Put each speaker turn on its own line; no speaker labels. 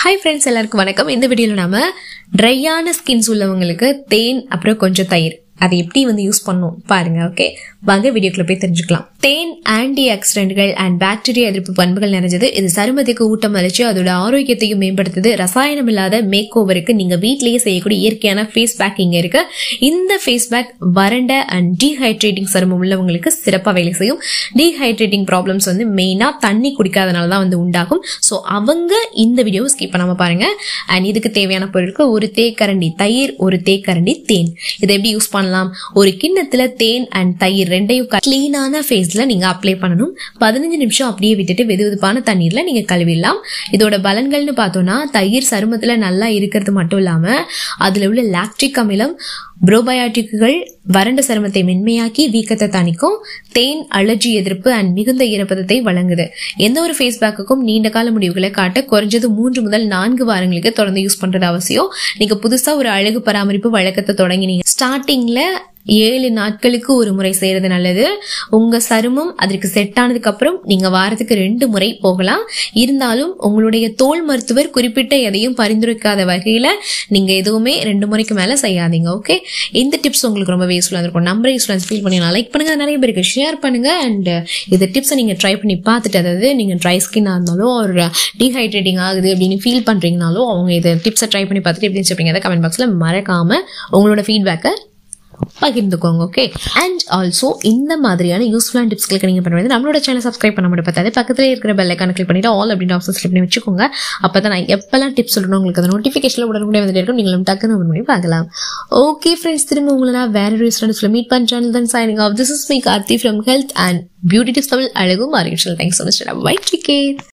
hi friends எல்லாருக்கும் வணக்கம் இந்த வீடியோவில் நாம ட்ரையான ஸ்கின்ஸ் உள்ளவங்களுக்கு தேன் அப்புறம் கொஞ்சம் தயிர் அதை எப்படி வந்து யூஸ் பண்ணும் பாருங்க ஓகே வாங்க வீடியோக்குள்ள போய் தெரிஞ்சுக்கலாம் தேன் ஆன்டி ஆக்சிடென்ட்கள் அண்ட் பாக்டீரியா எதிர்ப்பு பண்புகள் நிறைஞ்சது இது சருமத்துக்கு ஊட்டம் அளிச்சு அதோட ஆரோக்கியத்தையும் மேம்படுத்துது ரசாயனம் இல்லாத மேக் ஓவருக்கு நீங்க வீட்லயே செய்யக்கூடிய இயற்கையான ஃபேஸ் பேக் இங்க இருக்கு இந்த ஃபேஸ் பேக் வறண்ட அண்ட் டீஹைட்ரேட்டிங் சருமம் உள்ளவங்களுக்கு சிறப்பாக வேலை செய்யும் டீஹைட்ரேட்டிங் ப்ராப்ளம்ஸ் வந்து மெயினா தண்ணி குடிக்காதனால தான் வந்து உண்டாகும் ஸோ அவங்க இந்த வீடியோவை ஸ்கிப் பண்ணாம பாருங்க அண்ட் இதுக்கு தேவையான பொருட்கள் ஒரு தேக்கரண்டி தயிர் ஒரு தேக்கரண்டி தேன் இதை எப்படி யூஸ் பண்ணலாம் ஒரு கிண்ணத்துல தேன் அண்ட் தயிர் ரெண்டையும் கிளீனான ஃபேஸ்ல நீங்க அப்ளை பண்ணணும் பதினஞ்சு நிமிஷம் அப்படியே விட்டுட்டு வெது வெதுப்பான தண்ணீர்ல நீங்க கழுவிடலாம் இதோட பலன்கள்னு பார்த்தோம்னா தயிர் சருமத்துல நல்லா இருக்கிறது மட்டும் இல்லாம அதுல உள்ள லாக்டிக் அமிலம் புரோபயாட்டிக்குகள் வறண்ட சருமத்தை மென்மையாக்கி வீக்கத்தை தணிக்கும் தேன் அலர்ஜி எதிர்ப்பு அண்ட் மிகுந்த ஈரப்பதத்தை வழங்குது எந்த ஒரு ஃபேஸ் பேக்குக்கும் நீண்ட கால முடிவுகளை காட்ட குறைஞ்சது மூன்று முதல் நான்கு வாரங்களுக்கு தொடர்ந்து யூஸ் பண்றது அவசியம் நீங்க புதுசா ஒரு அழகு பராமரிப்பு வழக்கத்தை தொடங்கினீங்க ஸ்டார்டிங்ல ஏழு நாட்களுக்கு ஒரு முறை செய்யறது நல்லது உங்க சருமம் அதற்கு செட் ஆனதுக்கு அப்புறம் நீங்க வாரத்துக்கு ரெண்டு முறை போகலாம் இருந்தாலும் உங்களுடைய தோல் மருத்துவர் குறிப்பிட்ட எதையும் பரிந்துரைக்காத வகையில நீங்க எதுவுமே ரெண்டு முறைக்கு மேல செய்யாதீங்க ஓகே இந்த டிப்ஸ் உங்களுக்கு ரொம்ப யூஸ்ஃபுல்லாக இருக்கும் நம்பர் யூஸ்ஃபுல்லாக ஃபீல் பண்ணி லைக் பண்ணுங்க நிறைய பேருக்கு ஷேர் பண்ணுங்க அண்ட் இந்த டிப்ஸை நீங்க ட்ரை பண்ணி பார்த்துட்டு அதாவது நீங்க ட்ரை ஸ்கின்னாக இருந்தாலும் ஒரு டீஹைட்ரேட்டிங் ஆகுது அப்படின்னு ஃபீல் பண்றீங்கனாலும் அவங்க இந்த டிப்ஸை ட்ரை பண்ணி பார்த்துட்டு எப்படின்னு சொல்றீங்க அதை கமெண்ட் பாக்ஸ்ல மறக்காம உங்களோட ஃபீட்பேக்கை பகிர்ந்துக்கோங்க ஓகே அண்ட் ஆல்சோ இந்த மாதிரியான யூஸ்ஃபுல்லான டிப்ஸ்களுக்கு நீங்கள் பண்ண வேண்டியது நம்மளோட சேனல் சப்ஸ்கிரைப் பண்ண முடியும் பார்த்தாது பக்கத்தில் இருக்கிற பெல் ஐக்கான கிளிக் பண்ணிட்டு ஆல் அப்படின்னு ஆப்ஷன் கிளிக் பண்ணி வச்சுக்கோங்க அப்போ தான் நான் எப்பெல்லாம் டிப்ஸ் சொல்லணும் உங்களுக்கு அந்த நோட்டிஃபிகேஷனில் உடனே வந்துட்டு இருக்கும் நீங்களும் டக்குன்னு open பண்ணி பார்க்கலாம் ஓகே ஃப்ரெண்ட்ஸ் திரும்ப உங்களை நான் வேற ஒரு ஸ்டூடெண்ட்ஸில் மீட் பண்ணுறேன் then signing off this is me Karthi from health and beauty tips Tamil அழகும் ஆரோக்கியம் thanks so much bye take